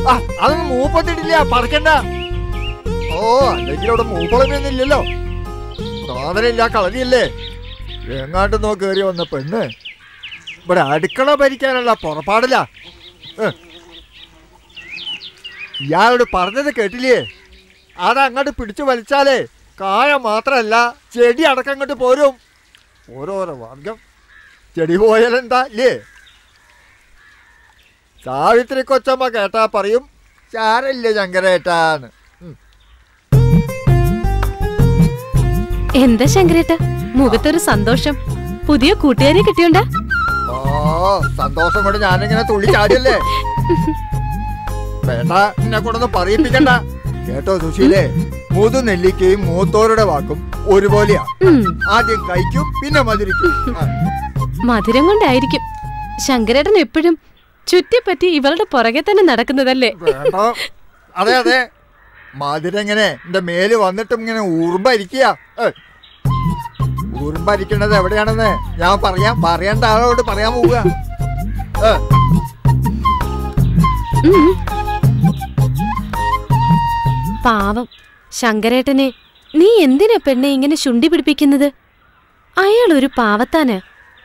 ആ അതൊന്നും മൂപ്പത്തിട്ടില്ല പറക്കണ്ട ഓ അല്ലെങ്കിൽ അവിടെ മൂപ്പളമൊന്നുമില്ലല്ലോ നാദനില്ല കളരിയല്ലേ എങ്ങാണ്ട് നോ കയറി വന്ന പെണ്ണ് ഇവിടെ അടുക്കള ഭരിക്കാനുള്ള പുറപ്പാടില്ല ഇയാളോട് പറഞ്ഞത് കേട്ടില്ലേ അതങ്ങോട്ട് പിടിച്ചു വലിച്ചാലേ കായ മാത്രല്ല ചെടി അടക്കം അങ്ങോട്ട് പോരും ഓരോരോ വർഗം ചെടി പോയാലെന്താ ഇല്ലേ സാവിത്രി കൊച്ചമ്മ കേട്ടാ പറയും ചാരല്ലേ ശങ്കരേട്ടാന്ന് എന്താ ശങ്കരേട്ട മുഖത്തൊരു സന്തോഷം പുതിയ കൂട്ടുകാരെ കിട്ടിയോണ്ടാ ഓ സന്തോഷം കൊണ്ട് ഞാനിങ്ങനെ തുള്ളി ചാടിയല്ലേ വേണ്ട എന്നെ കൊണ്ടൊന്നും പറയിപ്പിക്കണ്ട കേട്ടോ സുശീലേ മൂതു നെല്ലിക്കയും മൂത്തോരുടെ വാക്കും ഒരുപോലെയാ ഉം, ആദ്യം കഴിക്കും പിന്നെ മധുരിക്കും ആ, മധുരം കൊണ്ടായിരിക്കും ശങ്കരേട്ടൻ എപ്പോഴും ചുറ്റിപ്പറ്റി ഇവളുടെ പുറകെ തന്നെ നടക്കുന്നതല്ലേ വേണ്ട അതെ അതെ മധുരം ഇങ്ങനെ എന്റെ മേല് വന്നിട്ടും ഇങ്ങനെ ഊർമ്പരിക്കുക ഊർമ്പരിക്കണത് എവിടെയാണെന്ന് ഞാൻ പറയാം പറയേണ്ട ആളോട് പറയാൻ പോവുക ഏ, ഉം. പാവം ശങ്കരേട്ടനെ നീ എന്തിനാ പെണ്ണെ ഇങ്ങനെ ശുണ്ടി പിടിപ്പിക്കുന്നത് അയാൾ ഒരു പാവത്താന്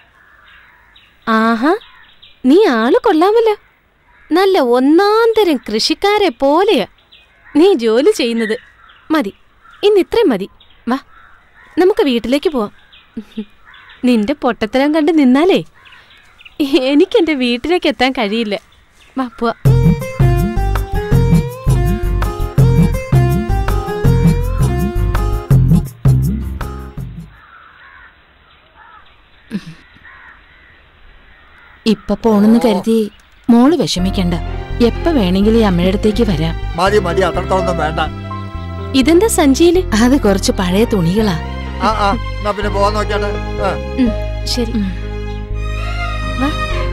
ആഹാ നീ ആള് കൊള്ളാമല്ലോ നല്ല ഒന്നാം തരം കൃഷിക്കാരെ പോലെയാ നീ ജോലി ചെയ്യുന്നത് മതി ഇന്ന് ഇത്രയും മതി വാ നമുക്ക് വീട്ടിലേക്ക് പോവാം നിന്റെ പൊട്ടത്തരം കണ്ട് നിന്നാലേ എനിക്കെന്റെ വീട്ടിലേക്ക് എത്താൻ കഴിയില്ല വാ പോവാ ഇപ്പൊ പോണെന്ന് കരുതി മോള് വിഷമിക്കണ്ട എപ്പ വേണമെങ്കിലും ഈ അമ്മയുടെ അടുത്തേക്ക് വരാം മതി മതി അത്രത്തോളൊന്നും വേണ്ട ഇതെന്താ സഞ്ചിയില് അത് കുറച്ച് പഴയ തുണികളാ ആ ആ എന്നാ പിന്നെ പോവാൻ നോക്കിയാട്ടെ ആ ഉം, ശരി ഉം. വാ.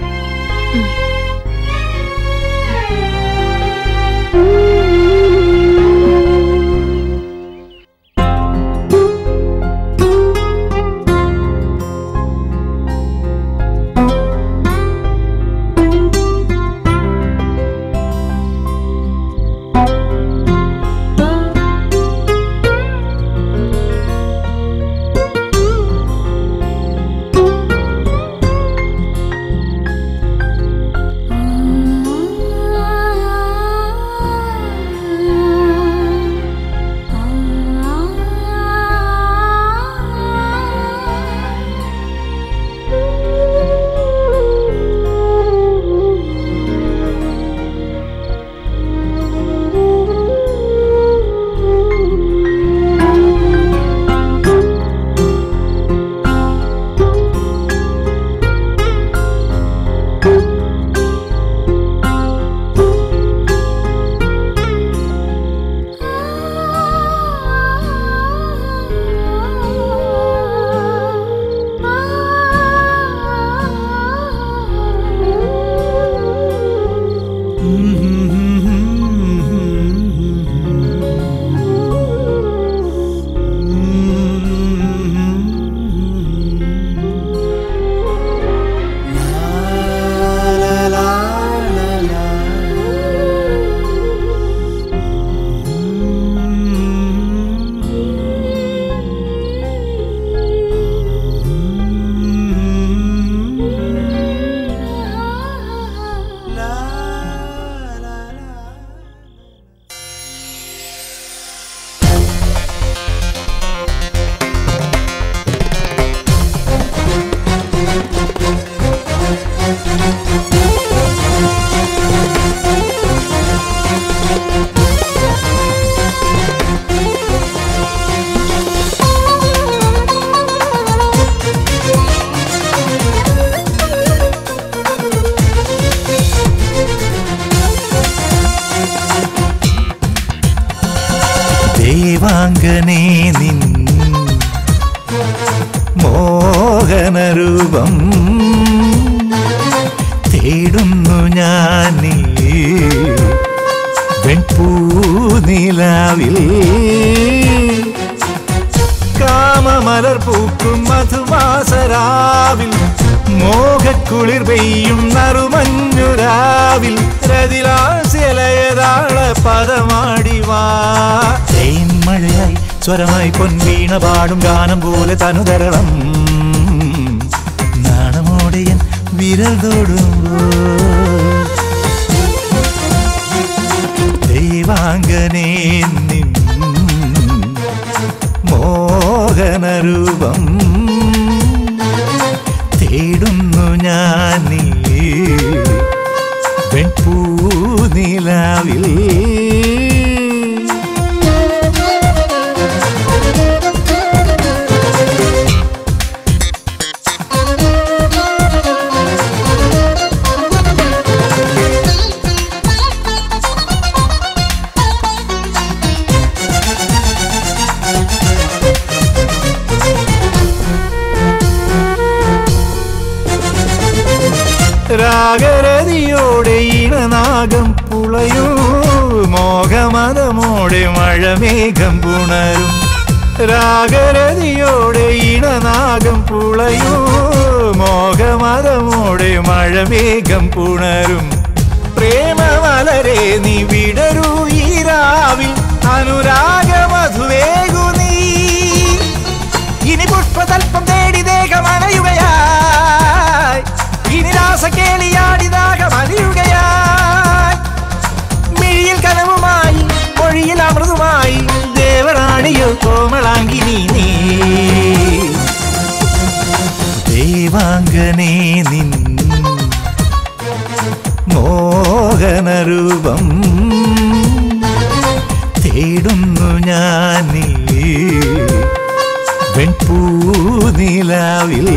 ദേവാംഗനേ നിൻ മോഹനരൂപം തേടുന്നു ഞാൻ വെൺപൂനിലാവിൽ കാമമലർ പൂക്കും മധുമാസരാവിൽ മോഹക്കുളിർ പെയ്യും നറുമഞ്ഞുരാവിൽ രതിലാസ്യലയതാ സ്വരമായി പൊൻവീണ പാടും ഗാനം പോലെ തനുതരളം നാണമോടെയൻ വിരൽ തൊടുമ്പോ ദൈവാംഗനേ നിൻ മോഹനരൂപം തേടുന്നു ഞാൻ നീ വെൺപൂനിലാവിൽ രാഗരതിയോടെ ഇണനാഗം പുളയൂ മോഹമതമോടെ മഴമേഘം പുണരും രാഗരതിയോടെ ഇണനാഗം പുളയൂ മോഹമതമോടെ മഴമേഘം പുണരും പ്രേമമലരെ നീ വിടരൂ ഈ രാവിൽ അനുരാഗമധുവേകു നീ ഇനി പുഷ്പതൽപ്പം തേടി ദേഹമണയുകയായി ഇനി രാസകേളിയാടി ദാഹമലിയുകയായി മിഴിയിൽ കനവുമായി മൊഴിയിൽ അമൃതുമായി ദേവറാണിയോ കോമളാങ്കിനി നീ ദേവാംഗനേ നിൻ മോഹനരൂപം തേടുന്നു ഞാൻ നീ വെൺപൂനിലാവിൽ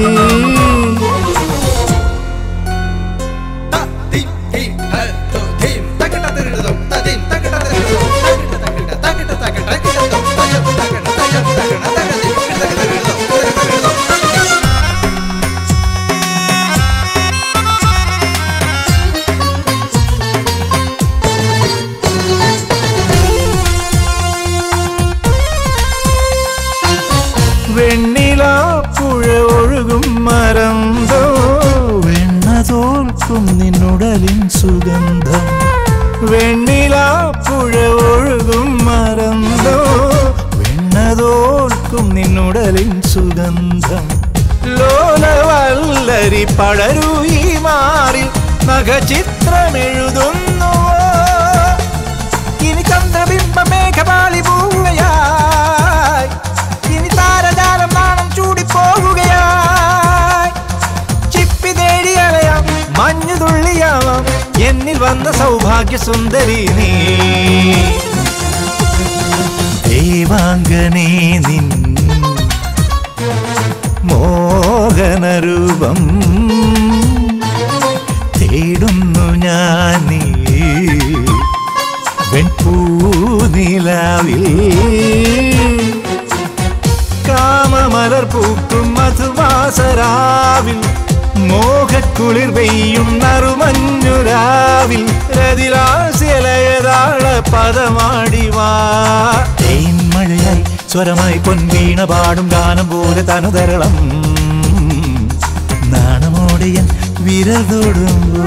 വെണ്ണിലാപ്പുഴ ഒഴുകും മരന്തോ വെണ്ണ തോൽക്കും നിന്നുടലിൻ സുഗന്ധം വെണ്ണിലാപ്പുഴ ഒഴുകും മരന്തോ വെണ്ണ തോൽക്കും നിന്നുടലിൻ സുഗന്ധം ലോലവല്ലരി പടരൂ ഈ മാറിൽ നഖചിത്രമെഴുതുന്നു ഇനി ചന്ദ്രബിംബ മേഘപാളി പോവുകയായി ഇനി താരജാലം നാണം ചൂടിപ്പോവുകയായി ചിപ്പി തേടി അലയാം മഞ്ഞു തുള്ളിയാവാം എന്നിൽ വന്ന സൗഭാഗ്യ സുന്ദരി നീ ദേവാംഗനേ നിൻ മോഹനരൂപം തേടുന്നു ഞാൻ നീ വെൺപൂനിലാവിൽ കാമമലർ പൂക്കും മധുമാസരാവിൽ മോഹക്കുളിർ പെയ്യും നറുമഞ്ഞുരാവിൽ രതിലാസ്യലയതാള പദമാടി വാ തേന്മഴയായി സ്വരമായി പൊൻവീണ പാടും ഗാനം പോലെ തനുതരളം നാണമോടെയൻ വിരൽ തൊടുമ്പോ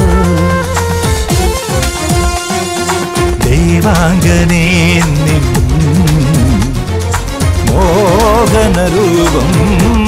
ദേവാംഗനേ നിൻ മോഹനരൂപം